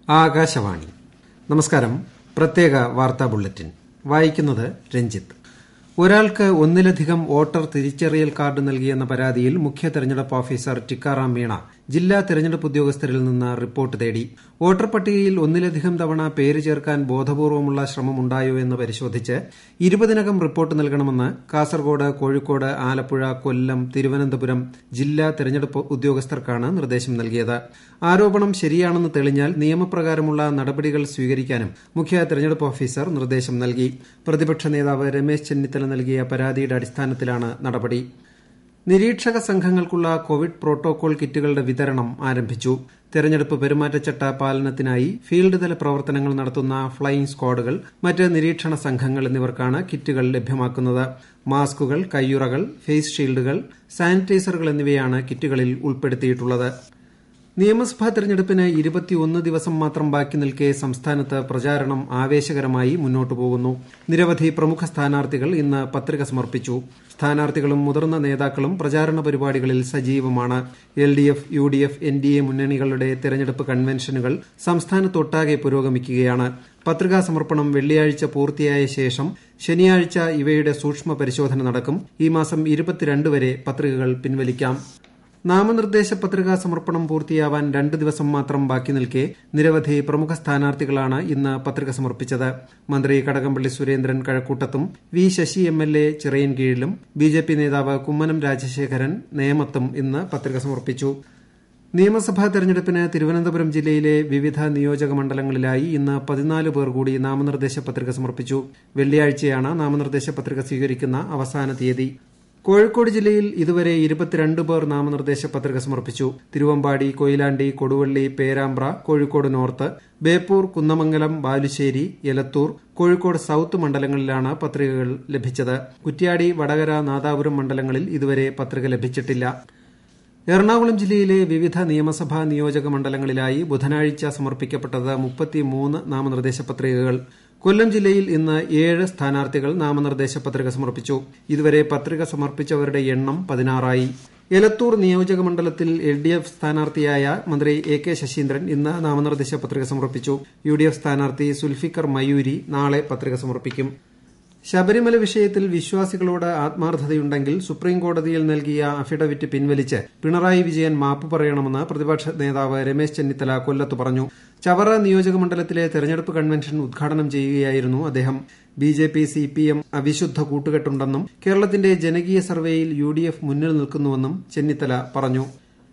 ആകാശവാണി നമസ്കാരം പ്രത്യേക വാർത്താ ബുള്ളറ്റിൻ വായിക്കുന്നത് രഞ്ജിത്ത് ഒരാൾക്ക് ഒന്നിലധികം വോട്ടർ തിരിച്ചറിയൽ കാർഡ് നൽകിയെന്ന പരാതിയിൽ മുഖ്യ തെരഞ്ഞെടുപ്പ് ഓഫീസർ ടിക്കാറാം മീണ ജില്ലാ തെരഞ്ഞെടുപ്പ് ഉദ്യോഗസ്ഥരിൽ നിന്ന് റിപ്പോർട്ട് തേടി വോട്ടർ പട്ടികയിൽ ഒന്നിലധികം തവണ പേര് ചേർക്കാൻ ബോധപൂർവമുള്ള ശ്രമമുണ്ടായോ എന്ന് പരിശോധിച്ച് ഇരുപതിനകം റിപ്പോർട്ട് നൽകണമെന്ന് കാസർഗോഡ് കോഴിക്കോട് ആലപ്പുഴ കൊല്ലം തിരുവനന്തപുരം ജില്ലാ തെരഞ്ഞെടുപ്പ് ഉദ്യോഗസ്ഥർക്കാണ് നിർദ്ദേശം നൽകിയത് ആരോപണം ശരിയാണെന്ന് തെളിഞ്ഞാൽ നിയമപ്രകാരമുള്ള നടപടികൾ സ്വീകരിക്കാനും മുഖ്യ തെരഞ്ഞെടുപ്പ് ഓഫീസർ നിർദ്ദേശം നൽകി പ്രതിപക്ഷ നേതാവ് രമേശ് ചെന്നിത്തല നൽകിയ പരാതിയുടെ അടിസ്ഥാനത്തിലാണ് നടപടി നിരീക്ഷക സംഘങ്ങൾക്കുള്ള കോവിഡ് പ്രോട്ടോകോൾ കിറ്റുകളുടെ വിതരണം ആരംഭിച്ചു തെരഞ്ഞെടുപ്പ് പെരുമാറ്റച്ചട്ട പാലനത്തിനായി ഫീൽഡ് തല പ്രവർത്തനങ്ങൾ നടത്തുന്ന ഫ്ളൈയിംഗ് സ്ക്വാഡുകൾ മറ്റ് നിരീക്ഷണ സംഘങ്ങൾ എന്നിവർക്കാണ് കിറ്റുകൾ ലഭ്യമാക്കുന്നത് മാസ്കുകൾ കയ്യുറകൾ ഫേസ് ഷീൽഡുകൾ സാനിറ്റൈസറുകൾ എന്നിവയാണ് കിറ്റുകളിൽ ഉൾപ്പെടുത്തിയിട്ടുള്ളത് നിയമസഭാ തെരഞ്ഞെടുപ്പിന് ഇരുപത്തിയൊന്ന് ദിവസം മാത്രം ബാക്കി നിൽക്കെ സംസ്ഥാനത്ത് പ്രചാരണം ആവേശകരമായി മുന്നോട്ടു പോകുന്നു നിരവധി പ്രമുഖ സ്ഥാനാർത്ഥികൾ ഇന്ന് പത്രിക സമർപ്പിച്ചു സ്ഥാനാർത്ഥികളും മുതിർന്ന നേതാക്കളും പ്രചാരണ പരിപാടികളിൽ സജീവമാണ് L D F U D F N D A മുന്നണികളുടെ തെരഞ്ഞെടുപ്പ് കൺവെൻഷനുകൾ സംസ്ഥാനത്തൊട്ടാകെ പുരോഗമിക്കുകയാണ് പത്രികാ സമർപ്പണം വെള്ളിയാഴ്ച പൂർത്തിയായ ശേഷം ശനിയാഴ്ച ഇവയുടെ സൂക്ഷ്മ പരിശോധന നടക്കും ഈ മാസം ഇരുപത്തിരണ്ട് വരെ പത്രികകൾ പിൻവലിക്കാം നാമനിർദ്ദേശ പത്രികാ സമർപ്പണം പൂർത്തിയാവാൻ രണ്ട് ദിവസം മാത്രം ബാക്കി നിൽക്കെ നിരവധി പ്രമുഖ സ്ഥാനാർത്ഥികളാണ് ഇന്ന് പത്രിക സമർപ്പിച്ചത് മന്ത്രി കടകംപള്ളി സുരേന്ദ്രൻ കഴക്കൂട്ടത്തും V Sasi M L A ചിറയൻകീഴിലും ബി ജെ പി നേതാവ് കുമ്മനം രാജശേഖരൻ നേമത്തും ഇന്ന് പത്രിക സമർപ്പിച്ചു നിയമസഭാ തെരഞ്ഞെടുപ്പിന് തിരുവനന്തപുരം ജില്ലയിലെ വിവിധ നിയോജക മണ്ഡലങ്ങളിലായി ഇന്ന് പതിനാല് പേർ കൂടി നാമനിർദ്ദേശ പത്രിക സമർപ്പിച്ചു വെള്ളിയാഴ്ചയാണ് നാമനിർദ്ദേശ പത്രിക സ്വീകരിക്കുന്ന അവസാന തീയതി കോഴിക്കോട് ജില്ലയിൽ ഇതുവരെ ഇരുപത്തിരണ്ട് പേർ നാമനിർദ്ദേശ പത്രിക സമർപ്പിച്ചു തിരുവമ്പാടി കൊയിലാണ്ടി കൊടുവള്ളി പേരാമ്പ്ര കോഴിക്കോട് നോർത്ത് ബേപ്പൂർ കുന്നമംഗലം ബാലുശ്ശേരി എലത്തൂർ കോഴിക്കോട് സൌത്ത് മണ്ഡലങ്ങളിലാണ് പത്രികകൾ ലഭിച്ചത് കുറ്റ്യാടി വടകര നാദാപുരം മണ്ഡലങ്ങളിൽ ഇതുവരെ പത്രിക ലഭിച്ചിട്ടില്ല എറണാകുളം ജില്ലയിലെ വിവിധ നിയമസഭാ നിയോജക മണ്ഡലങ്ങളിലായി ബുധനാഴ്ച സമർപ്പിക്കപ്പെട്ടത് മുപ്പത്തിമൂന്ന് നാമനിർദ്ദേശ പത്രികകൾ കൊല്ലം ജില്ലയിൽ ഇന്ന് ഏഴ് സ്ഥാനാർത്ഥികൾ നാമനിർദ്ദേശ പത്രിക സമർപ്പിച്ചു ഇതുവരെ പത്രിക സമർപ്പിച്ചവരുടെ എണ്ണം പതിനാറായി എലത്തൂർ നിയോജക മണ്ഡലത്തിൽ എൽ ഡി എഫ് സ്ഥാനാർത്ഥിയായ മന്ത്രി എ കെ ശശീന്ദ്രൻ ഇന്ന് നാമനിർദ്ദേശ പത്രിക സമർപ്പിച്ചു യു ഡി എഫ് സ്ഥാനാർത്ഥി സുൽഫിക്കർ മയൂരി നാളെ പത്രിക സമർപ്പിക്കും ശബരിമല വിഷയത്തിൽ വിശ്വാസികളോട് ആത്മാർത്ഥതയുണ്ടെങ്കിൽ സുപ്രീംകോടതിയിൽ നൽകിയ അഫിഡവിറ്റ് പിൻവലിച്ച് പിണറായി വിജയൻ മാപ്പ് പറയണമെന്ന് പ്രതിപക്ഷ നേതാവ് രമേശ് ചെന്നിത്തല കൊല്ലത്ത് പറഞ്ഞു ചവറ നിയോജക മണ്ഡലത്തിലെ തെരഞ്ഞെടുപ്പ് കൺവെൻഷൻ ഉദ്ഘാടനം ചെയ്യുകയായിരുന്നു അദ്ദേഹം B J P C P M അവിശുദ്ധ കൂട്ടുകെട്ടുണ്ടെന്നും കേരളത്തിന്റെ ജനകീയ സർവേയിൽ യു ഡി എഫ് മുന്നിൽ നിൽക്കുന്നുവെന്നും ചെന്നിത്തല പറഞ്ഞു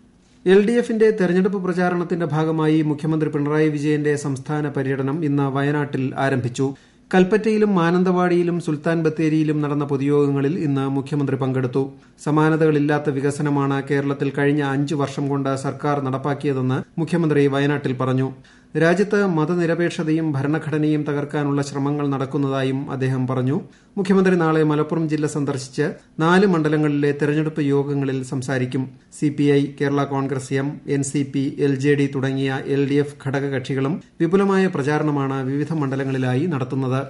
എൽ ഡി എഫിന്റെ തെരഞ്ഞെടുപ്പ് പ്രചാരണത്തിന്റെ ഭാഗമായി മുഖ്യമന്ത്രി പിണറായി വിജയന്റെ സംസ്ഥാന പര്യടനം ഇന്ന് വയനാട്ടിൽ ആരംഭിച്ചു കൽപ്പറ്റയിലും മാനന്തവാടിയിലും സുൽത്താൻ ബത്തേരിയിലും നടന്ന പൊതുയോഗങ്ങളിൽ ഇന്ന് മുഖ്യമന്ത്രി പങ്കെടുത്തു സമാനതകളില്ലാത്ത വികസനമാണ് കേരളത്തിൽ കഴിഞ്ഞ അഞ്ചു വർഷം കൊണ്ട് സർക്കാർ നടപ്പാക്കിയതെന്ന് മുഖ്യമന്ത്രി വയനാട്ടിൽ പറഞ്ഞു രാജ്യത്ത് മതനിരപേക്ഷതയും ഭരണഘടനയും തകർക്കാനുള്ള ശ്രമങ്ങൾ നടക്കുന്നതായും അദ്ദേഹം പറഞ്ഞു മുഖ്യമന്ത്രി നാളെ മലപ്പുറം ജില്ല സന്ദർശിച്ച് നാല് മണ്ഡലങ്ങളിലെ തെരഞ്ഞെടുപ്പ് യോഗങ്ങളിൽ സംസാരിക്കും CPI Kerala Congress M N C P L J D തുടങ്ങിയ എൽ ഡി എഫ് ഘടകകക്ഷികളും വിപുലമായ പ്രചാരണമാണ് വിവിധ മണ്ഡലങ്ങളിലായി നടത്തുന്നത്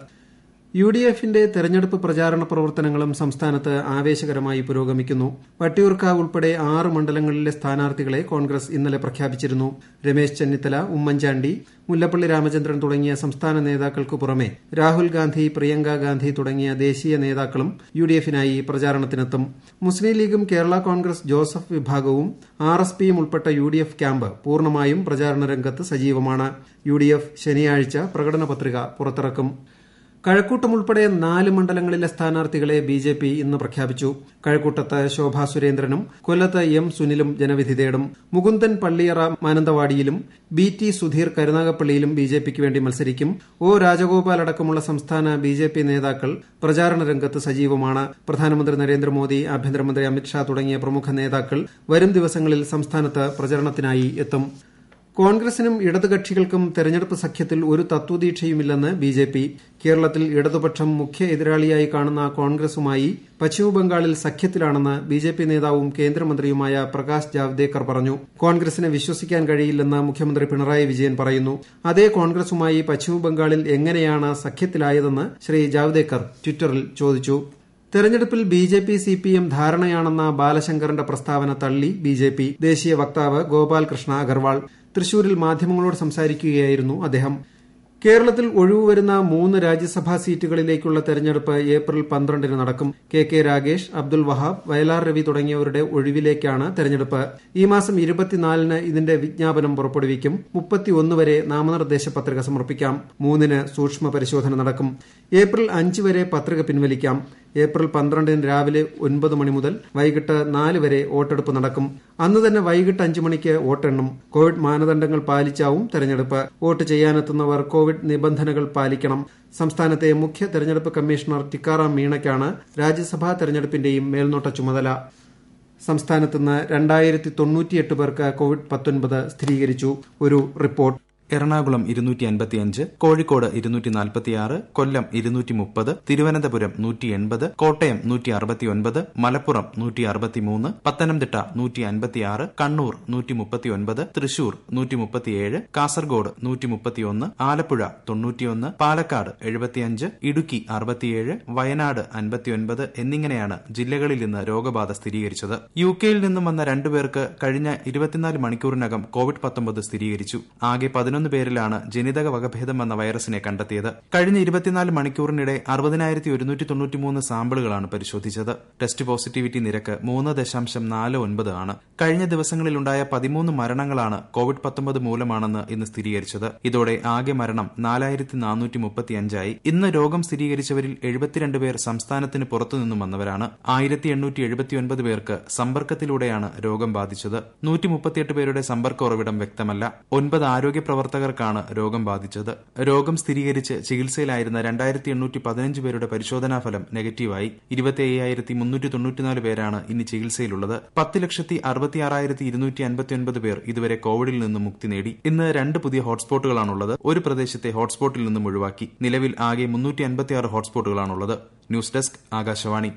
യു ഡി എഫിന്റെ തെരഞ്ഞെടുപ്പ് പ്രചാരണ പ്രവർത്തനങ്ങളും സംസ്ഥാനത്ത് ആവേശകരമായി പുരോഗമിക്കുന്നു വട്ടിയൂർക്കാവ് ഉൾപ്പെടെ ആറ് മണ്ഡലങ്ങളിലെ സ്ഥാനാർത്ഥികളെ കോൺഗ്രസ് ഇന്നലെ പ്രഖ്യാപിച്ചിരുന്നു രമേശ് ചെന്നിത്തല ഉമ്മൻചാണ്ടി മുല്ലപ്പള്ളി രാമചന്ദ്രൻ തുടങ്ങിയ സംസ്ഥാന നേതാക്കൾക്കു പുറമെ രാഹുൽ ഗാന്ധി പ്രിയങ്ക ഗാന്ധി തുടങ്ങിയ ദേശീയ നേതാക്കളും യു ഡി എഫിനായി പ്രചാരണത്തിനെത്തും മുസ്ലിം ലീഗും കേരള കോൺഗ്രസ് ജോസഫ് വിഭാഗവും ആർ എസ് പിയും ഉൾപ്പെട്ട യു ഡി എഫ് ക്യാമ്പ് പൂർണ്ണമായും പ്രചാരണ രംഗത്ത് സജീവമാണ് യു ഡി എഫ് ശനിയാഴ്ച പ്രകടന പത്രിക പുറത്തിറക്കും കഴക്കൂട്ടം ഉൾപ്പെടെ നാല് മണ്ഡലങ്ങളിലെ സ്ഥാനാർത്ഥികളെ ബി ജെ പി ഇന്ന് പ്രഖ്യാപിച്ചു കഴക്കൂട്ടത്ത് ശോഭാ സുരേന്ദ്രനും കൊല്ലത്ത് എം സുനിലും ജനവിധി തേടും മുകുന്ദൻ പള്ളിയറ മാനന്തവാടിയിലും ബി ടി സുധീർ കരുനാഗപ്പള്ളിയിലും ബി ജെ പിക്ക് വേണ്ടി മത്സരിക്കും ഒ രാജഗോപാൽ അടക്കമുള്ള സംസ്ഥാന ബി ജെ പി നേതാക്കൾ പ്രചാരണ രംഗത്ത് സജീവമാണ് പ്രധാനമന്ത്രി നരേന്ദ്രമോദി ആഭ്യന്തരമന്ത്രി അമിത്ഷാ തുടങ്ങിയ പ്രമുഖ നേതാക്കൾ വരും ദിവസങ്ങളിൽ സംസ്ഥാനത്ത് പ്രചരണത്തിനായി എത്തും കോൺഗ്രസിനും ഇടതുകക്ഷികൾക്കും തെരഞ്ഞെടുപ്പ് സഖ്യത്തിൽ ഒരു തത്വദീക്ഷയുമില്ലെന്ന് ബി ജെ പി കേരളത്തിൽ ഇടതുപക്ഷം മുഖ്യ എതിരാളിയായി കാണുന്ന കോൺഗ്രസുമായി പശ്ചിമബംഗാളിൽ സഖ്യത്തിലാണെന്ന് ബി ജെ പി നേതാവും കേന്ദ്രമന്ത്രിയുമായ പ്രകാശ് ജാവ്ദേക്കർ പറഞ്ഞു കോൺഗ്രസിനെ വിശ്വസിക്കാൻ കഴിയില്ലെന്ന് മുഖ്യമന്ത്രി പിണറായി വിജയൻ പറയുന്നു അതേ കോൺഗ്രസുമായി പശ്ചിമബംഗാളിൽ എങ്ങനെയാണ് സഖ്യത്തിലായതെന്ന് ശ്രീ ജാവ്ദേക്കർ ട്വിറ്ററിൽ ചോദിച്ചു തെരഞ്ഞെടുപ്പിൽ B J P C P M ധാരണയാണെന്ന ബാലശങ്കറിന്റെ പ്രസ്താവന തള്ളി ബി ജെ പി ദേശീയ വക്താവ് ഗോപാൽ കൃഷ്ണ അഗർവാൾ തൃശൂരിൽ മാധ്യമങ്ങളോട് സംസാരിക്കുകയായിരുന്നു അദ്ദേഹം കേരളത്തിൽ ഒഴിവ് വരുന്ന മൂന്ന് രാജ്യസഭാ സീറ്റുകളിലേക്കുള്ള തെരഞ്ഞെടുപ്പ് ഏപ്രിൽ പന്ത്രണ്ടിന് നടക്കും കെ കെ രാഗേഷ് അബ്ദുൽ വഹാബ് വയലാർ രവി തുടങ്ങിയവരുടെ ഒഴിവിലേക്കാണ് തെരഞ്ഞെടുപ്പ് ഈ മാസം ഇരുപത്തിനാലിന് ഇതിന്റെ വിജ്ഞാപനം പുറപ്പെടുവിക്കും മുപ്പത്തിയൊന്ന് വരെ നാമനിർദ്ദേശ പത്രിക സമർപ്പിക്കാം മൂന്നിന് സൂക്ഷ്മ പരിശോധന നടക്കും ഏപ്രിൽ അഞ്ച് വരെ പത്രിക പിൻവലിക്കാം ഏപ്രിൽ പന്ത്രണ്ടിന് രാവിലെ ഒൻപത് മണി മുതൽ വൈകിട്ട് നാല് വരെ വോട്ടെടുപ്പ് നടക്കും അന്ന് തന്നെ വൈകിട്ട് അഞ്ച് മണിക്ക് വോട്ടെണ്ണും കോവിഡ് മാനദണ്ഡങ്ങൾ പാലിച്ചാവും തെരഞ്ഞെടുപ്പ് വോട്ട് ചെയ്യാനെത്തുന്നവർ കോവിഡ് നിബന്ധനകൾ പാലിക്കണം സംസ്ഥാനത്തെ മുഖ്യ തെരഞ്ഞെടുപ്പ് കമ്മീഷണർ ടിക്കാറാം മീണയ്ക്കാണ് രാജ്യസഭാ തെരഞ്ഞെടുപ്പിന്റെയും മേൽനോട്ട ചുമതല സംസ്ഥാനത്ത് നിന്ന് രണ്ടായിരത്തി തൊണ്ണൂറ്റിയെട്ട് പേർക്ക് കോവിഡ് പത്തൊൻപത് സ്ഥിരീകരിച്ചു ഒരു റിപ്പോർട്ട് എറണാകുളം ഇരുന്നൂറ്റി അൻപത്തിയഞ്ച് കോഴിക്കോട് ഇരുന്നൂറ്റി നാൽപ്പത്തിയാറ് കൊല്ലം ഇരുന്നൂറ്റി മുപ്പത് തിരുവനന്തപുരം നൂറ്റി എൺപത് കോട്ടയം നൂറ്റി അറുപത്തിയൊൻപത് മലപ്പുറം നൂറ്റി അറുപത്തിമൂന്ന് പത്തനംതിട്ട നൂറ്റി അൻപത്തിയാറ് കണ്ണൂർ നൂറ്റി മുപ്പത്തിയൊൻപത് തൃശൂർ നൂറ്റി മുപ്പത്തിയേഴ് കാസർഗോഡ് നൂറ്റി മുപ്പത്തിയൊന്ന് ആലപ്പുഴ തൊണ്ണൂറ്റിയൊന്ന് പാലക്കാട് എഴുപത്തിയഞ്ച് ഇടുക്കി അറുപത്തിയേഴ് വയനാട് അൻപത്തിയൊൻപത് എന്നിങ്ങനെയാണ് ജില്ലകളിൽ നിന്ന് രോഗബാധ സ്ഥിരീകരിച്ചത് യു കെയിൽ നിന്നും വന്ന രണ്ടുപേർക്ക് കഴിഞ്ഞ ഇരുപത്തിനാല് മണിക്കൂറിനകം കോവിഡ് പത്തൊമ്പത് സ്ഥിരീകരിച്ചു ആകെ പതിനൊന്ന് പേരിലാണ് ജനിതക വകഭേദം വന്ന വൈറസിനെ കണ്ടെത്തിയത് കഴിഞ്ഞ ഇരുപത്തിനാല് മണിക്കൂറിനിടെ അറുപതിനായിരത്തി ഒരുന്നൂറ്റി തൊണ്ണൂറ്റിമൂന്ന് സാമ്പിളുകളാണ് പരിശോധിച്ചത് ടെസ്റ്റ് പോസിറ്റിവിറ്റി നിരക്ക് മൂന്ന് ദശാംശം നാല് ഒൻപത് ആണ് കഴിഞ്ഞ ദിവസങ്ങളിലുണ്ടായ പതിമൂന്ന് മരണങ്ങളാണ് കോവിഡ് പത്തൊമ്പത് മൂലമാണെന്ന് ഇന്ന് സ്ഥിരീകരിച്ചത് ഇതോടെ ആകെ മരണം നാലായിരത്തി നാനൂറ്റി മുപ്പത്തിയഞ്ചായി ഇന്ന് രോഗം സ്ഥിരീകരിച്ചവരിൽ എഴുപത്തിരണ്ട് പേർ സംസ്ഥാനത്തിന് പുറത്തുനിന്നും വന്നവരാണ് ആയിരത്തി എണ്ണൂറ്റി എഴുപത്തിയൊൻപത് പേർക്ക് സമ്പർക്കത്തിലൂടെയാണ് രോഗം ബാധിച്ചത് നൂറ്റി മുപ്പത്തിയെട്ട് പേരുടെ സമ്പർക്ക ഉറവിടം വ്യക്തമല്ല ഒൻപത് ആരോഗ്യ പ്രവർത്തകർക്കാണ് രോഗം ബാധിച്ചത് രോഗം സ്ഥിരീകരിച്ച് ചികിത്സയിലായിരുന്ന രണ്ടായിരത്തി എണ്ണൂറ്റി പതിനഞ്ച് പേരുടെ പരിശോധനാ ഫലം നെഗറ്റീവായി ഇരുപത്തി അയ്യായിരത്തി മുന്നൂറ്റി തൊണ്ണൂറ്റിനാല് പേരാണ് ഇനി ചികിത്സയിലുള്ളത് പത്ത് ലക്ഷത്തി അറുപത്തിയാറായിരത്തി ഇരുന്നൂറ്റി അൻപത്തിയൊൻപത് പേർ ഇതുവരെ കോവിഡിൽ നിന്നും മുക്തി നേടി ഇന്ന് രണ്ട് പുതിയ ഹോട്ട്സ്പോട്ടുകളാണുള്ളത് ഒരു പ്രദേശത്തെ ഹോട്ട്സ്പോട്ടിൽ നിന്നും ഒഴിവാക്കി നിലവിൽ ആകെ മുന്നൂറ്റി അൻപത്തിയാറ് ഹോട്ട്സ്പോട്ടുകളാണുള്ളത് ന്യൂസ് ഡെസ്ക് ആകാശവാണി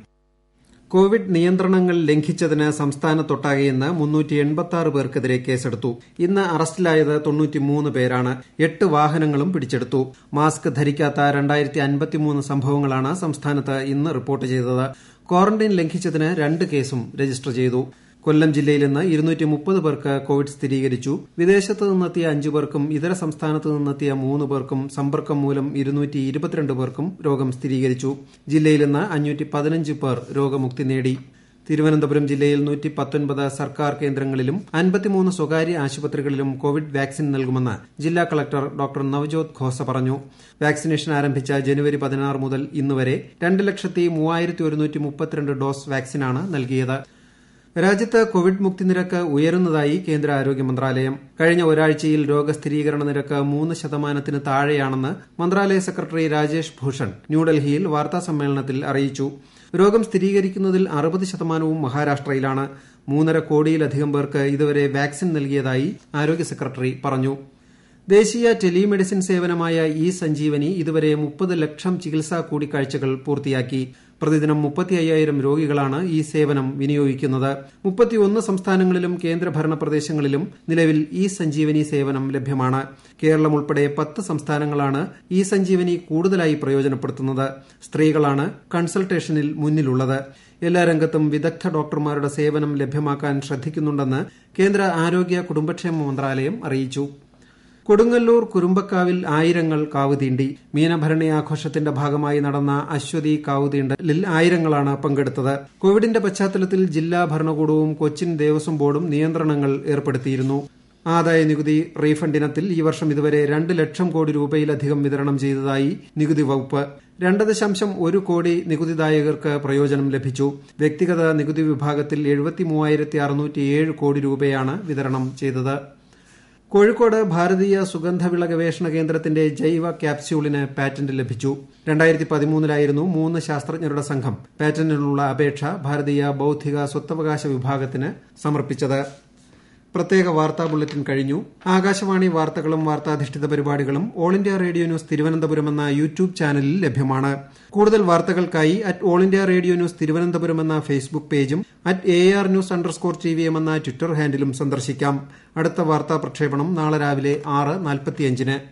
കോവിഡ് നിയന്ത്രണങ്ങൾ ലംഘിച്ചതിന് സംസ്ഥാനത്തൊട്ടാകെ ഇന്ന് മുന്നൂറ്റി എൺപത്തി ആറ് പേർക്കെതിരെ കേസെടുത്തു ഇന്ന് അറസ്റ്റിലായത് തൊണ്ണൂറ്റിമൂന്ന് പേരാണ് എട്ട് വാഹനങ്ങളും പിടിച്ചെടുത്തു മാസ്ക് ധരിക്കാത്ത രണ്ടായിരത്തി അൻപത്തിമൂന്ന് സംഭവങ്ങളാണ് സംസ്ഥാനത്ത് ഇന്ന് റിപ്പോർട്ട് ചെയ്തത് ക്വാറന്റൈൻ ലംഘിച്ചതിന് രണ്ട് കേസും രജിസ്റ്റർ ചെയ്തു കൊല്ലം ജില്ലയിൽ ഇന്ന് ഇരുന്നൂറ്റി മുപ്പത് പേർക്ക് കോവിഡ് സ്ഥിരീകരിച്ചു വിദേശത്ത് നിന്നെത്തിയ അഞ്ചു പേർക്കും ഇതര സംസ്ഥാനത്ത് നിന്നെത്തിയ മൂന്ന് പേർക്കും സമ്പർക്കം മൂലം ഇരുന്നൂറ്റി ഇരുപത്തിരണ്ട് പേർക്കും രോഗം സ്ഥിരീകരിച്ചു ജില്ലയിൽ ഇന്ന് അഞ്ഞൂറ്റി പതിനഞ്ച് പേർ രോഗമുക്തി നേടി തിരുവനന്തപുരം ജില്ലയിൽ നൂറ്റി പത്തൊൻപത് സർക്കാർ കേന്ദ്രങ്ങളിലും അൻപത്തിമൂന്ന് സ്വകാര്യ ആശുപത്രികളിലും കോവിഡ് വാക്സിൻ നൽകുമെന്ന് ജില്ലാ കളക്ടർ ഡോക്ടർ നവജോത് ഖോസ പറഞ്ഞു വാക്സിനേഷൻ ആരംഭിച്ച ജനുവരി പതിനാറ് മുതൽ ഇന്നുവരെ രണ്ട് ലക്ഷത്തി മൂവായിരത്തി ഒരുന്നൂറ്റി മുപ്പത്തിരണ്ട് ഡോസ് വാക്സിനാണ് നൽകിയത് രാജ്യത്ത് കോവിഡ് മുക്തി നിരക്ക് ഉയരുന്നതായി കേന്ദ്ര ആരോഗ്യ മന്ത്രാലയം കഴിഞ്ഞ ഒരാഴ്ചയിൽ രോഗസ്ഥിരീകരണ നിരക്ക് മൂന്ന് ശതമാനത്തിന് താഴെയാണെന്ന് മന്ത്രാലയ സെക്രട്ടറി രാജേഷ് ഭൂഷൺ ന്യൂഡൽഹിയിൽ വാർത്താസമ്മേളനത്തിൽ അറിയിച്ചു രോഗം സ്ഥിരീകരിക്കുന്നതിൽ അറുപത് ശതമാനവും മഹാരാഷ്ട്രയിലാണ് മൂന്നര കോടിയിലധികം പേർക്ക് ഇതുവരെ വാക്സിൻ നൽകിയതായി ആരോഗ്യ സെക്രട്ടറി പറഞ്ഞു ദേശീയ ടെലിമെഡിസിൻ സേവനമായ ഇ സഞ്ജീവനി ഇതുവരെ മുപ്പത് ലക്ഷം ചികിത്സാ കൂടിക്കാഴ്ചകൾ പൂർത്തിയാക്കി പ്രതിദിനം മുപ്പത്തി അയ്യായിരം രോഗികളാണ് ഈ സേവനം വിനിയോഗിക്കുന്നത് മുപ്പത്തിയൊന്ന് സംസ്ഥാനങ്ങളിലും കേന്ദ്രഭരണ പ്രദേശങ്ങളിലും നിലവിൽ ഇ സഞ്ജീവനി സേവനം ലഭ്യമാണ് കേരളം ഉൾപ്പെടെ പത്ത് സംസ്ഥാനങ്ങളാണ് ഇ സഞ്ജീവനി കൂടുതലായി പ്രയോജനപ്പെടുത്തുന്നത് സ്ത്രീകളാണ് കൺസൾട്ടേഷനിൽ മുന്നിലുള്ളത് എല്ലാ രംഗത്തും വിദഗ്ധ ഡോക്ടർമാരുടെ സേവനം ലഭ്യമാക്കാൻ ശ്രദ്ധിക്കുന്നുണ്ടെന്ന് കേന്ദ്ര ആരോഗ്യ കുടുംബക്ഷേമ മന്ത്രാലയം അറിയിച്ചു കൊടുങ്ങല്ലൂർ കുരുമ്പക്കാവിൽ ആയിരങ്ങൾ കാവുതീണ്ടി മീനഭരണി ആഘോഷത്തിന്റെ ഭാഗമായി നടന്ന അശ്വതി കാവുതീണ്ടലിൽ ആയിരങ്ങളാണ് പങ്കെടുത്തത് കോവിഡിന്റെ പശ്ചാത്തലത്തിൽ ജില്ലാ ഭരണകൂടവും കൊച്ചിൻ ദേവസ്വം ബോർഡും നിയന്ത്രണങ്ങൾ ഏർപ്പെടുത്തിയിരുന്നു ആദായ നികുതി റീഫണ്ട് ഇനത്തിൽ ഈ വർഷം ഇതുവരെ രണ്ട് ലക്ഷം കോടി രൂപയിലധികം വിതരണം ചെയ്തതായി നികുതി വകുപ്പ് രണ്ട് ദശാംശം ഒരു കോടി നികുതിദായകർക്ക് പ്രയോജനം ലഭിച്ചു വ്യക്തിഗത നികുതി വിഭാഗത്തിൽ എഴുപത്തി മൂവായിരത്തി അറുന്നൂറ്റിയേഴ് കോടി രൂപയാണ് വിതരണം ചെയ്തത് കോഴിക്കോട് ഭാരതീയ സുഗന്ധവിള ഗവേഷണ കേന്ദ്രത്തിന്റെ ജൈവ ക്യാപ്സ്യൂളിന് പാറ്റന്റ് ലഭിച്ചു രണ്ടായിരത്തി പതിമൂന്നിലായിരുന്നു മൂന്ന് ശാസ്ത്രജ്ഞരുടെ സംഘം പാറ്റന്റിനുള്ള അപേക്ഷ ഭാരതീയ ബൌദ്ധിക സ്വത്തവകാശ വിഭാഗത്തിന് സമർപ്പിച്ചത് പ്രത്യേക വാർത്താ ബുള്ളറ്റിൻ കഴിഞ്ഞു ആകാശവാണി വാർത്തകളും വാർത്താധിഷ്ഠിത പരിപാടികളും All India Radio News Thiruvananthapuram എന്ന യൂട്യൂബ് ചാനലിൽ ലഭ്യമാണ് കൂടുതൽ വാർത്തകൾക്കായി at All India Radio News Thiruvananthapuram എന്ന ഫേസ്ബുക്ക് പേജും at A R news underscore T V M എന്ന ട്വിറ്റർ ഹാൻഡിലും സന്ദർശിക്കാം അടുത്ത വാർത്താ പ്രക്ഷേപണം നാളെ രാവിലെ ആറ് നാൽപ്പത്തിയഞ്ചിന്